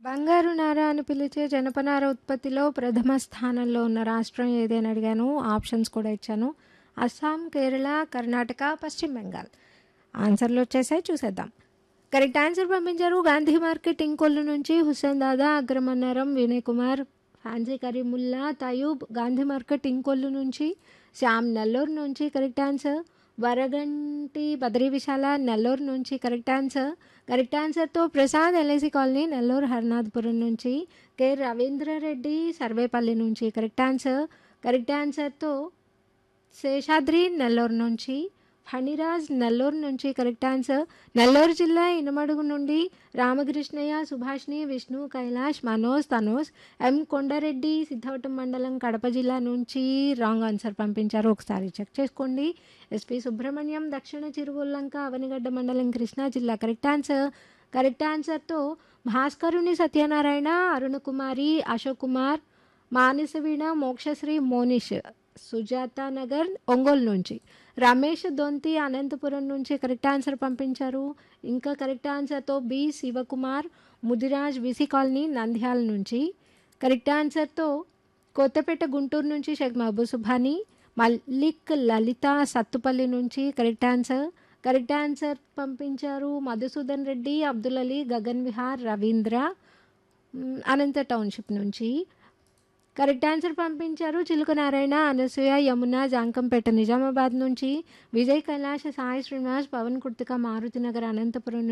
బంగారు నార అని పిలిచే జనపనార ఉత్పత్తిలో ప్రథమ స్థానంలో ఉన్న రాష్ట్రం ఏదని అడిగాను ఆప్షన్స్ కూడా ఇచ్చాను అస్సాం కేరళ కర్ణాటక పశ్చిమ బెంగాల్ ఆన్సర్లు వచ్చేసాయి చూసేద్దాం కరెక్ట్ ఆన్సర్ పంపించారు గాంధీ మార్కెట్ ఇంకొల్లు నుంచి హుస్సేన్ దాదా అగ్రమన్నారం వినయ్ కుమార్ ఫ్యాన్సీ కరీముల్లా తయూబ్ గాంధీ మార్కెట్ ఇంకొల్లు నుంచి శ్యామ్ నెల్లూరు నుంచి కరెక్ట్ ఆన్సర్ వరగంటి బద్రీ విశాల నెల్లూరు నుంచి కరెక్ట్ ఆన్సర్ కరెక్ట్ ఆన్సర్తో ప్రసాద్ ఎల్ఐసి కాలనీ నెల్లూరు హర్నాథ్పురం నుంచి కె రవీంద్రారెడ్డి సర్వేపల్లి నుంచి కరెక్ట్ ఆన్సర్ కరెక్ట్ ఆన్సర్తో శేషాద్రి నెల్లూరు నుంచి ఫణిరాజ్ నెల్లూరు నుంచి కరెక్ట్ ఆన్సర్ నెల్లూరు జిల్లా ఇనమడుగు నుండి రామకృష్ణయ్య సుభాష్ని విష్ణు కైలాష్ మనోజ్ తనోజ్ ఎం కొండారెడ్డి సిద్ధవటం మండలం కడప జిల్లా నుంచి రాంగ్ ఆన్సర్ పంపించారు ఒకసారి చెక్ చేసుకోండి ఎస్పి సుబ్రహ్మణ్యం దక్షిణ చిరువుల్లంక అవనిగడ్డ మండలం కృష్ణా జిల్లా కరెక్ట్ ఆన్సర్ కరెక్ట్ ఆన్సర్తో భాస్కరుని సత్యనారాయణ అరుణకుమారి అశోక్ కుమార్ మానసవీణ మోక్షశ్రీ మోనిష్ సుజాత నగర్ ఒంగోలు నుంచి రమేష్ దొంతి అనంతపురం నుంచి కరెక్ట్ ఆన్సర్ పంపించారు ఇంకా కరెక్ట్ ఆన్సర్తో B Shivakumar Mudiraj VC colony Nandyal నుంచి కరెక్ట్ ఆన్సర్తో కొత్తపేట గుంటూరు నుంచి షేక్ మహబూబ్ సుభాని మల్లిక్ లలిత సత్తుపల్లి నుంచి కరెక్ట్ ఆన్సర్ కరెక్ట్ ఆన్సర్ పంపించారు మధుసూదన్ రెడ్డి అబ్దుల్ అలీ గగన్ విహార్ రవీంద్ర మ్, అనంత టౌన్షిప్ నుంచి కరెక్ట్ ఆన్సర్ పంపించారు చిలుక నారాయణ అనసూయ యమున జాంకంపేట నిజామాబాద్ నుంచి విజయ్ కైలాష్ సాయి శ్రీనివాస్ పవన్ కుర్తిక మారుతి నగర్ అనంతపురం